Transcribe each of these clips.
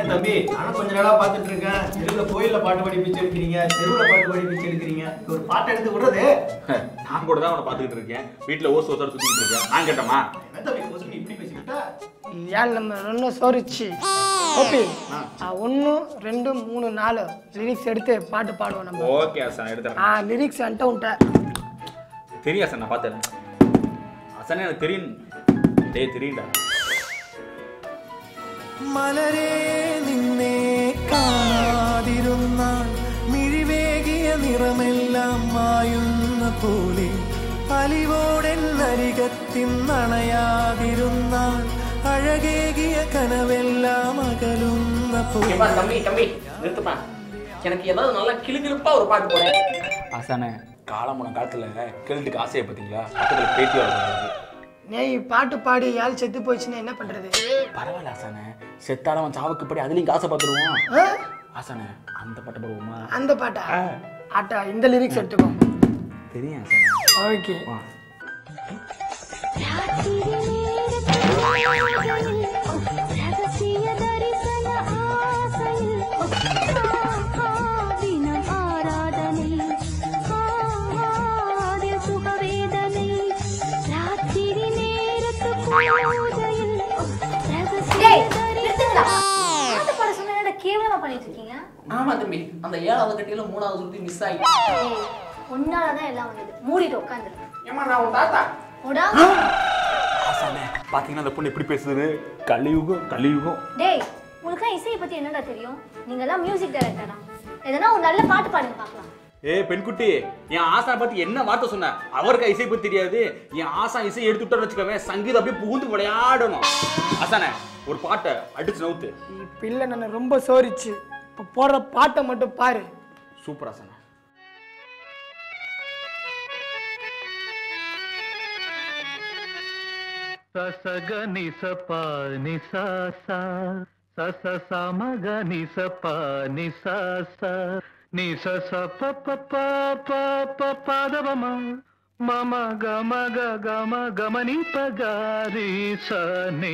தம்பி நானும் கொஞ்ச நாளா பாத்துட்டு இருக்கேன் தெருவுல கோயில்ல பாட்டு பாடி பிச்சை எடுக்கிறீங்க தெருவுல பாட்டு பாடி பிச்சை எடுக்கிறீங்க இது ஒரு பாட்டு எடுத்து விடுறது நான் கூட தான் அவனை பார்த்துக்கிட்டு இருக்கேன் வீட்டில் ஓசு ஓசார சுற்றிக்கிட்டு இருக்கேன் நான் கேட்டமா என்ன தம்பி கோசம் இப்படி பேசிக்கிட்டா ஏழு நம்ம ரெண்டும் சோரிச்சு ஓபி ஒன்று ரெண்டு மூணு நாலு லிரிக்ஸ் எடுத்து பாட்டு பாடுவோம் நம்ம ஓகே அசன் எடுத்துறேன் ஆ லிரிக்ஸ் என்கிட்ட உன்ட்ட தெரியும் அசன் நான் பார்த்தேன் அசனே எனக்கு தெரியும் டேய் தெரியும்டா മലരേ നിന്നെ കാണാതിരുന്നാൽ മിഴിവേകിയ നിറമെല്ലാം മായുന്ന പോലെ അലിവോടെന്നരികത്തിന്നണയാതിരുന്നാൽ അഴകേകിയ കനവെല്ലാം അകലുന്ന പോലെ ஏப்பா தம்பி தம்பி நிறுத்துப்பா எனக்கு ஏதாவது நல்லா கிளுகிளுப்பா ஒரு பாட்டு போட அசனே காலமுன காலத்தில் கேள்விக்கு ஆசையை பார்த்தீங்களா பக்கத்தில் பேட்டி வர நெய் பாட்டு பாடி யாழ் செத்து போயிடுச்சுன்னா என்ன பண்றது பரவாயில்ல ஆசானே செத்தாலும் சாவுக்கு படி அதுலயும் காசை பார்த்துருவோம் ஆ? ஆசானே அந்த பாட்டை பாடுவோமா அந்த பாட்டா ஆட்டா இந்த லிரிக்ஸ் எடுத்துக்கோ தெரியும் ஆசானே ஓகே ரகசிய தரிசன ஆசையில் தினம் ஆராதனை அதில் சுகவேதனை ராத்திரி நேரத்து பூஜையில் ரகசிய டேய் நிறுத்துங்களா பாட்டு பாட சொன்னா என்னடா கேவலமா பண்ணிட்டு இருக்கீங்க ஆமா தம்பி அந்த ஏழாவது கட்டியில மூணாவது சுத்தி மிஸ் ஆகி ஏய் உன்னாலதான் எல்லாம் வந்தது மூடிட்டு உட்காந்துரு ஏமா நான் உன் தாத்தா உடா ஆசானே பாத்தீங்கன்னா அந்த பொண்ணு எப்படி பேசுது கலியுகம் கலியுகம் டேய் உனக்கு இசையை பத்தி என்னடா தெரியும் நீங்க எல்லாம் மியூசிக் டைரக்டரா எதனா ஒரு நல்ல பாட்டு பாடுங்க பார்க்கலாம் ஏ பெண்குட்டி என் ஆசானை பத்தி என்ன வார்த்தை சொன்ன அவருக்கு இசை பத்தி தெரியாது என் ஆசா இசை எடுத்து விட்டோம்னு வச்சுக்கோங்க சங்கீதம் அப்படியே புகுந்து விளையாடணும் ஆசானே ஒரு பாட்டை அடிச்சு நவுத்து இப்போ இல்லை நான் ரொம்ப சோரிச்சு இப்போ போடுற பாட்டை மட்டும் பாரு சூப்பர் ஆசானே ససగ నిస ప నిస స సస సమగ నిస ప నిస స నిస స ప ప ప ప ప పదవమ మమ గమ గ గమ గమని పగారి సని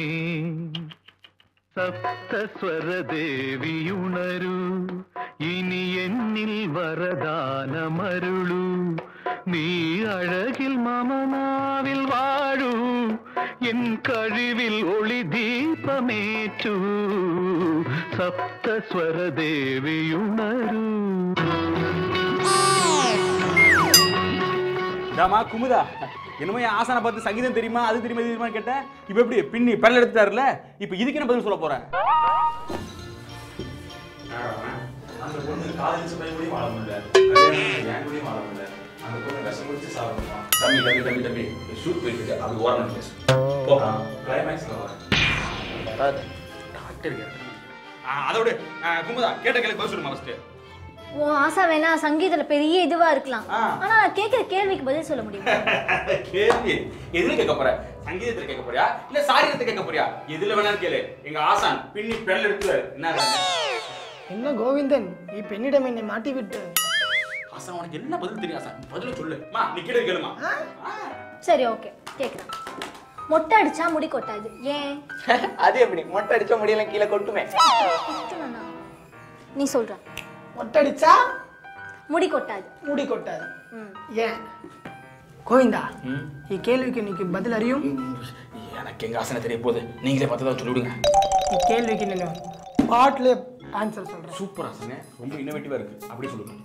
സപ്തസ്വരദേവിയുണരൂ ഇനി എന്നിൽ വരദാനമരുളൂ നീ അഴകിൽ മമനാവിൽ വാഴൂ എൻ കഴിവിൽ ഒളി ദീപമേറ്റു സപ്തസ്വരദേവിയുണരൂ இதாம்மா குமுதா என்னமோ என் ஆசானை பார்த்து சங்கீதம் தெரியுமா அது தெரியுமா இது தெரியுமா கேட்டேன் இப்போ எப்படி பின்னி பெரல் எடுத்துட்டாருல இப்போ இதுக்கு என்ன பதில் சொல்ல போறேன் அந்த பொண்ணு காதலிச்ச பையன் கூடயும் வாழ முடியல கல்யாணம் என் கூடயும் வாழ முடியல அந்த பொண்ணு விஷம் குடிச்சு சாப்பிடணுமா தம்பி தம்பி தம்பி தம்பி ஷூட் போயிட்டு இருக்கு அது ஓரமாக பேசு போகலாம் கிளைமேக்ஸ்ல வரேன் டாக்டர் அதோட குமுதா கேட்ட கேள்வி பதில் சொல்லுமா ஃபர்ஸ்ட் உன் ஆசை வேணா சங்கீதத்துல பெரிய இதுவா இருக்கலாம் ஆ. ஆனா கேக்குற கேள்விக்கு பதில் சொல்ல முடியுமா கேள்வி எதுல கேட்க போற சங்கீதத்துல கேட்க போறியா இல்ல சாரீரத்தை கேட்க போறியா எதுல வேணாலும் கேளு எங்க ஆசான் பின்னி பெரல் எடுத்து என்ன என்ன கோவிந்தன் நீ பெண்ணிடம் என்னை மாட்டி விட்டு ஆசான் உனக்கு என்ன பதில் தெரியும் ஆசான் பதில சொல்லு மா நீ கேளு கேளுமா சரி ஓகே கேக்குறேன் மொட்டை அடிச்சா முடி கொட்டாது ஏன் அது எப்படி மொட்டை அடிச்ச முடியல கீழே கொட்டுமே கொட்டணும்னா? நீ சொல்ற ஒட்டடிச்சா முடி கொட்டாது முடி கொட்டாது ம். ஏன் கோவிந்தா ഈ കേൾവിക്ക് എനിക്ക് பதில் അറിയും எனக்கு எங்க ஆசனை தெரிய போகுது நீங்களே பார்த்து தான் சொல்லிவிடுங்க ഈ കേൾവിക്ക് ഞാൻ பாட்டிலே ஆன்சர் சொல்றேன் சூப்பர் ஆசனை ரொம்ப இன்னோவேட்டிவா இருக்கு அப்படி சொல்லுங்க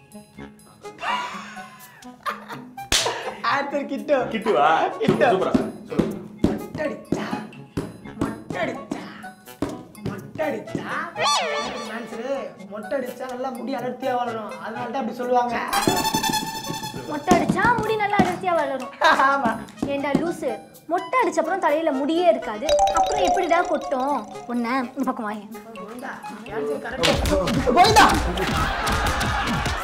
ஆன்சர் கிட்ட கிட்டுவா கிட்டு. சூப்பர் ஆசனை சொல்லுங்க மொட்டடிச்சா மொட்டடிச்சா மொட்டடிச்சா ஆன்சரு மொட்டடிச்சா நல்லா முடி அடர்த்தியா வளரும் அதனால தான் அப்படி சொல்லுவாங்க மொட்டை அடிச்சா முடி நல்லா அடர்த்தியா வளரும் ஆமா ஏண்டா லூசு மொட்டை அடிச்ச அப்புறம் தலையில முடியே இருக்காது அப்புறம் எப்படிடா கொட்டும் உன்ன இந்த பக்கம் வாங்க கோவிந்தா ஆன்சர் கரெக்ட் கோவிந்தா